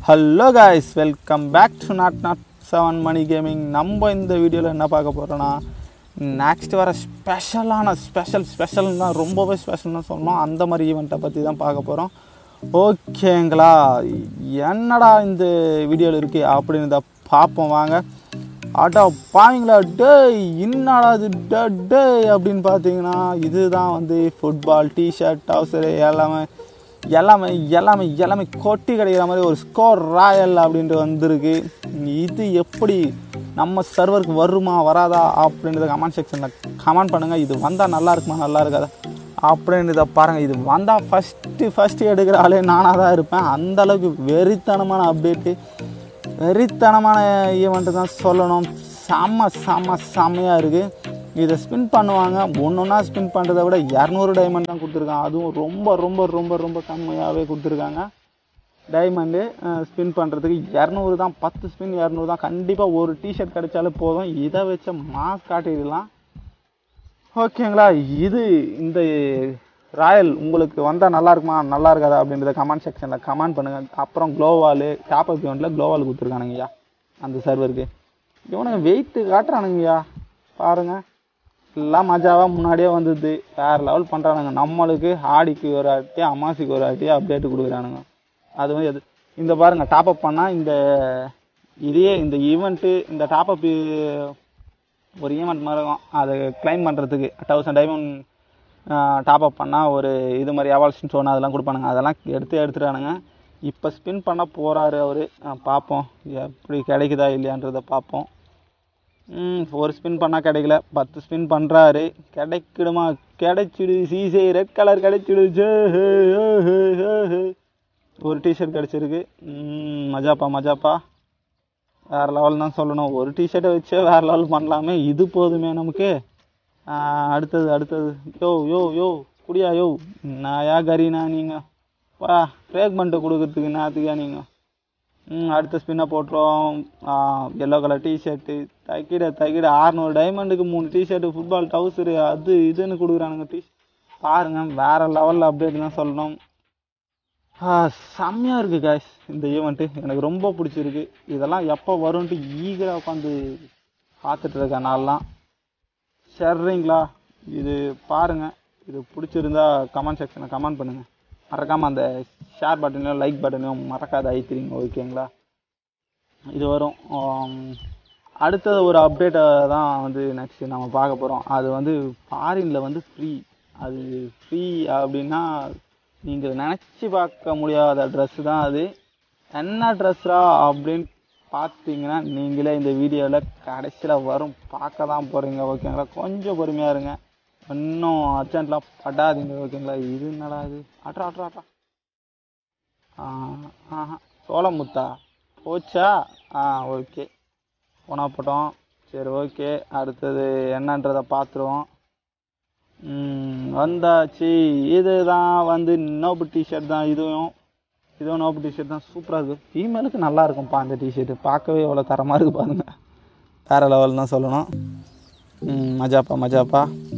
hello guys welcome back to nought nought seven Mani gaming நம்ம இந்த வீடியோவில் என்ன பார்க்க போகிறோன்னா நெக்ஸ்ட் வர ஸ்பெஷலான ஸ்பெஷல் ஸ்பெஷல்னா ரொம்பவே ஸ்பெஷல்னு சொல்லணும் அந்த மாதிரி ஈவெண்ட்டை பற்றி தான் பார்க்க போகிறோம் ஓகேங்களா என்னடா இந்த வீடியோவில் இருக்குது அப்படின்னு பார்ப்போம் வாங்க ஆட்டா பாவீங்களா டேய் என்னடா இது டே டேய் அப்படின்னு பார்த்தீங்கன்னா இதுதான் வந்து ஃபுட்பால் டிஷர்ட் டவுசரு எல்லாமே எல்லாமே எல்லாமே எல்லாமே கொட்டி கிடைக்கிற மாதிரி ஒரு ஸ்கோர் ராயல் அப்படின்ட்டு வந்திருக்கு இது எப்படி நம்ம சர்வருக்கு வருமா வராதா அப்படின்றத கமெண்ட் செக்ஷனில் கமெண்ட் பண்ணுங்கள் இது வந்தால் நல்லா இருக்குமா நல்லா இருக்காதா அப்படின்றத பாருங்கள் இது வந்தால் ஃபஸ்ட்டு ஃபஸ்ட்டு எடுக்கிற ஆளே நானாக தான் இருப்பேன் அந்த அளவுக்கு வெறித்தனமான அப்டேட்டு வெறித்தனமான ஈவெண்ட்டு தான் சொல்லணும் செம்ம செம்ம செம்மையாக இருக்குது இதை ஸ்பின் பண்ணுவாங்க ஒன்று ஒன்றா ஸ்பின் பண்ணுறதை விட இரநூறு டைமண்ட் தான் கொடுத்துருக்காங்க அதுவும் ரொம்ப ரொம்ப ரொம்ப ரொம்ப கம்மியாகவே கொடுத்துருக்காங்க டைமண்டு ஸ்பின் பண்ணுறதுக்கு இரநூறு தான் பத்து ஸ்பின் இரநூறு தான் கண்டிப்பாக ஒரு டிஷர்ட் கிடைச்சாலே போதும் இதை வச்ச மாஸ் காட்டிடலாம் ஓகேங்களா இது இந்த ராயல் உங்களுக்கு வந்தால் நல்லா இருக்குமா நல்லா இருக்காதா அப்படின்றத கமெண்ட் செக்ஷனில் கமெண்ட் பண்ணுங்கள் அப்புறம் க்ளோவால் டாப் அப் இவெண்ட்டில் க்ளோவால் கொடுத்துருக்கானுங்கய்யா அந்த சர்வருக்கு இவனுங்க வெயிட்டு காட்டுறானுங்கய்யா பாருங்கள் எல்லாம் மஜாவாக முன்னாடியே வந்தது வேறு லெவல் பண்ணுறானுங்க நம்மளுக்கு ஆடிக்கு ஒரு ஆட்டி அமாசிக்கு ஒரு ஆட்டி அப்டேட் கொடுக்குறானுங்க அதுவும் எது இந்த பாருங்கள் டாப் அப் பண்ணால் இந்த இதையே இந்த ஈவெண்ட்டு இந்த டாப் அப் ஒரு ஈவெண்ட் மாதிரி இருக்கும் அதை கிளைம் பண்ணுறதுக்கு தௌசண்ட் டைமண்ட் டாப் அப் பண்ணால் ஒரு இது மாதிரி எவால்ஷன் ஸ்டோன் அதெல்லாம் கொடுப்பானுங்க அதெல்லாம் எடுத்து எடுத்துட்டானுங்க இப்போ ஸ்பின் பண்ண போகிறாரு அவர் பார்ப்போம் எப்படி கிடைக்குதா இல்லையான்றதை பார்ப்போம் ம் ஒரு ஸ்பின் பண்ணால் கிடைக்கல பத்து ஸ்பின் பண்ணுறாரு கிடைக்கிடுமா கிடைச்சிடு சீசே ரெட் கலர் கிடைச்சிடுச்சு ஒரு டிஷர்ட் கிடச்சிருக்கு மஜாப்பா மஜாப்பா வேறு லெவல் தான் சொல்லணும் ஒரு டிஷர்ட்டை வச்சே வேறு லெவல் பண்ணலாமே இது போதுமே நமக்கு அடுத்தது அடுத்தது யோ யோ யோ குடியா யோ நாயா கரீனா நீங்கள் வா ஃப்ரேக்மெண்ட்டை கொடுக்கறதுக்கு என்னத்துக்கா நீங்கள் ம் அடுத்த ஸ்பின்னை போட்டுருவோம் எல்லோ கலர் டிஷர்ட்டு தைக்கிட தைக்கிட ஆறுநூறு டைமண்டுக்கு மூணு டிஷர்ட்டு ஃபுட்பால் டவுசரு அது இதுன்னு கொடுக்குறானுங்க டி பாருங்கள் வேறு லெவலில் அப்டேட் தான் சொல்லணும் செம்மையாக இருக்குது காய்ஸ் இந்த ஈவெண்ட்டு எனக்கு ரொம்ப பிடிச்சிருக்கு இதெல்லாம் எப்போ வரும்ன்ட்டு ஈகராக உட்காந்து பார்த்துட்டு இருக்கேன் நான்லாம் சரிங்களா இது பாருங்கள் இது பிடிச்சிருந்தா கமெண்ட் செக்ஷனில் கமெண்ட் பண்ணுங்கள் மறக்காமல் அந்த ஷேர் பட்டனையும் லைக் பட்டனையும் மறக்காத ஐத்திரிங்க ஓகேங்களா இது வரும் அடுத்தது ஒரு அப்டேட்டை தான் வந்து நெக்ஸ்ட் நம்ம பார்க்க போகிறோம் அது வந்து ஃபாரினில் வந்து ஃப்ரீ அது ஃப்ரீ அப்படின்னா நீங்கள் நினச்சி பார்க்க முடியாத ட்ரெஸ்ஸு தான் அது என்ன ட்ரெஸ்ஸா அப்படின்னு பார்த்தீங்கன்னா நீங்களே இந்த வீடியோவில் கடைசியில் வரும் பார்க்க தான் போகிறீங்க ஓகேங்களா கொஞ்சம் பொறுமையாக இருங்க இன்னும் அர்ஜென்ட்லாம் படாதீங்க ஓகேங்களா இது என்னடா இது ஆட்ரா ஆட்ரா ஆட்ரா ஆஹா சோளமுத்தா போச்சா ஆ ஓகே போனா போட்டோம் சரி ஓகே அடுத்தது என்னன்றதை பார்த்துருவோம் வந்தாச்சு இதுதான் வந்து நோபு டிஷர்ட் தான் இதுவும் இதுவும் நோபு டிஷர்ட் தான் சூப்பராக இருக்குது ஃபீமேலுக்கு நல்லா இருக்கும்ப்பா அந்த டிஷர்ட்டு பார்க்கவே எவ்வளோ தரமாக இருக்குது பாருங்க வேறு லெவல் தான் சொல்லணும் மஜாப்பா மஜாப்பா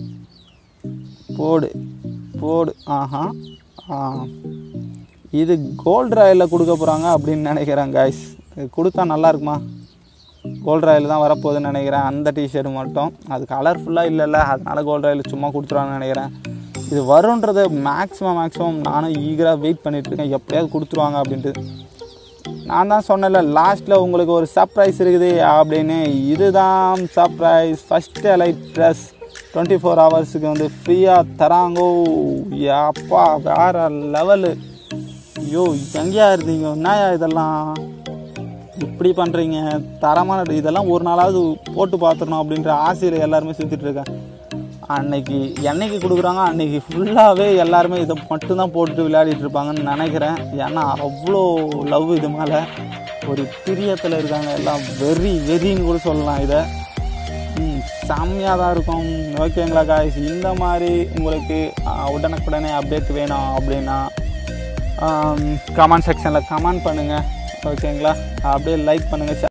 போடு போடு ஆஹா ஆ இது கோல்டு ராயில் கொடுக்க போகிறாங்க அப்படின்னு நினைக்கிறேன் காய்ஸ் இது கொடுத்தா நல்லா இருக்குமா கோல்டு ராயில் தான் வரப்போகுதுன்னு நினைக்கிறேன் அந்த டிஷர்ட் மட்டும் அது கலர்ஃபுல்லாக இல்லைல்ல அதனால கோல்டு ராயில் சும்மா கொடுத்துருவாங்கன்னு நினைக்கிறேன் இது வரும்ன்றது மேக்ஸிமம் மேக்ஸிமம் நானும் ஈகராக வெயிட் பண்ணிகிட்ருக்கேன் எப்படியாவது கொடுத்துருவாங்க அப்படின்ட்டு நான் தான் சொன்னேன்ல லாஸ்ட்டில் உங்களுக்கு ஒரு சர்ப்ரைஸ் இருக்குது அப்படின்னு இதுதான் surprise first elite dress twenty four ஹவர்ஸுக்கு வந்து ஃப்ரீயாக தராங்கோ அப்பா வேறு லெவலு ஐயோ எங்கேயா இருந்தீங்க என்னயா இதெல்லாம் இப்படி பண்ணுறீங்க தரமான இதெல்லாம் ஒரு நாளாவது போட்டு பார்த்துடணும் அப்படின்ற ஆசையில் எல்லாருமே சுற்றிட்டு இருக்கேன் அன்னைக்கு என்னைக்கு கொடுக்குறாங்க அன்னைக்கு ஃபுல்லாகவே எல்லாருமே இதை மட்டும்தான் போட்டு விளையாடிட்டு இருப்பாங்கன்னு நினைக்கிறேன் ஏன்னா அவ்வளோ லவ் இது மேலே ஒரு பிரியத்தில் இருக்காங்க எல்லாம் வெறி வெறின்னு கூட சொல்லலாம் இதை செம்மையாக தான் இருக்கும் ஓகேங்களா காய்ஸ் இந்த மாதிரி உங்களுக்கு உடனுக்குடனே அப்டேட் வேணும் அப்படின்னா கமெண்ட் செக்ஷனில் கமெண்ட் பண்ணுங்கள் ஓகேங்களா அப்படியே லைக் பண்ணுங்கள்